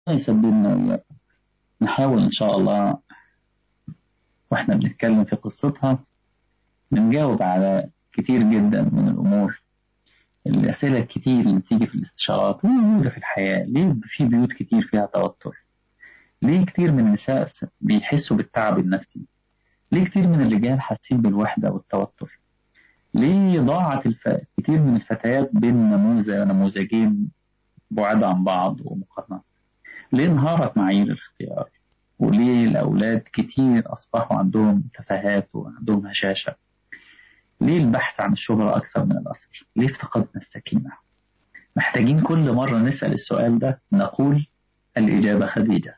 يسددنا وإياكم نحاول إن شاء الله وإحنا بنتكلم في قصتها بنجاوب على كتير جدا من الأمور الأسئلة الكتير اللي بتيجي في الاستشارات وموجودة في الحياة ليه في بيوت كتير فيها توتر ليه كتير من النساء بيحسوا بالتعب النفسي ليه كتير من الرجال حاسين بالوحدة والتوتر ليه ضاعت الف... كتير من الفتيات بين نموذج نموذجين بعاد عن بعض ومقارنات ليه انهارت معايير الاختيار وليه الأولاد كتير أصبحوا عندهم تفاهات وعندهم هشاشة ليه البحث عن الشهرة أكثر من الأثر ليه افتقدنا السكينة محتاجين كل مرة نسأل السؤال ده نقول الإجابة خديجة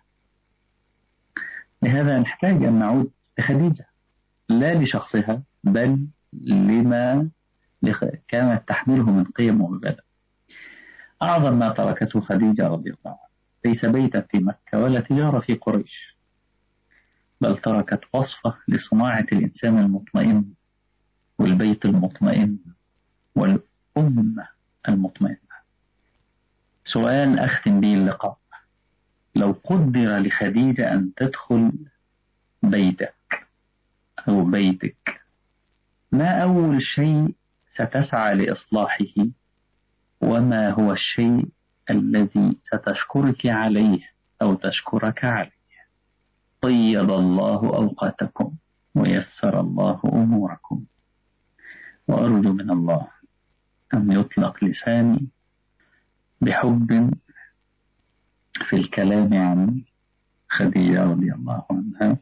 لهذا نحتاج أن نعود لخديجة لا لشخصها بل لما كانت تحمله من قيم ومبادئ أعظم ما تركته خديجة رضي الله عنها ليس بيتا في مكة ولا تجارة في قريش بل تركت وصفة لصناعة الإنسان المطمئن والبيت المطمئن والأمة المطمئنة سؤال أختم به اللقاء لو قدر لخديجة أن تدخل بيتك أو بيتك ما أول شيء ستسعى لإصلاحه وما هو الشيء الذي ستشكرك عليه أو تشكرك عليه طيب الله أوقاتكم ويسر الله أموركم وأرجو من الله أن يطلق لساني بحب في الكلام عن خديجة رضي الله عنها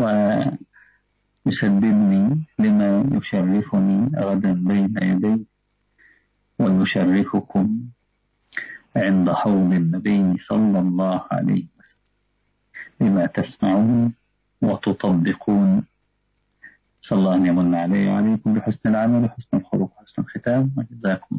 ويسددني لما يشرفني غدا بين يدي ويشرفكم عند حوض النبي صلى الله عليه وسلم بما تسمعون وتطبقون صلى الله أن يمن علي وعليكم بحسن العمل وحسن الخلق وحسن الختام وجزاكم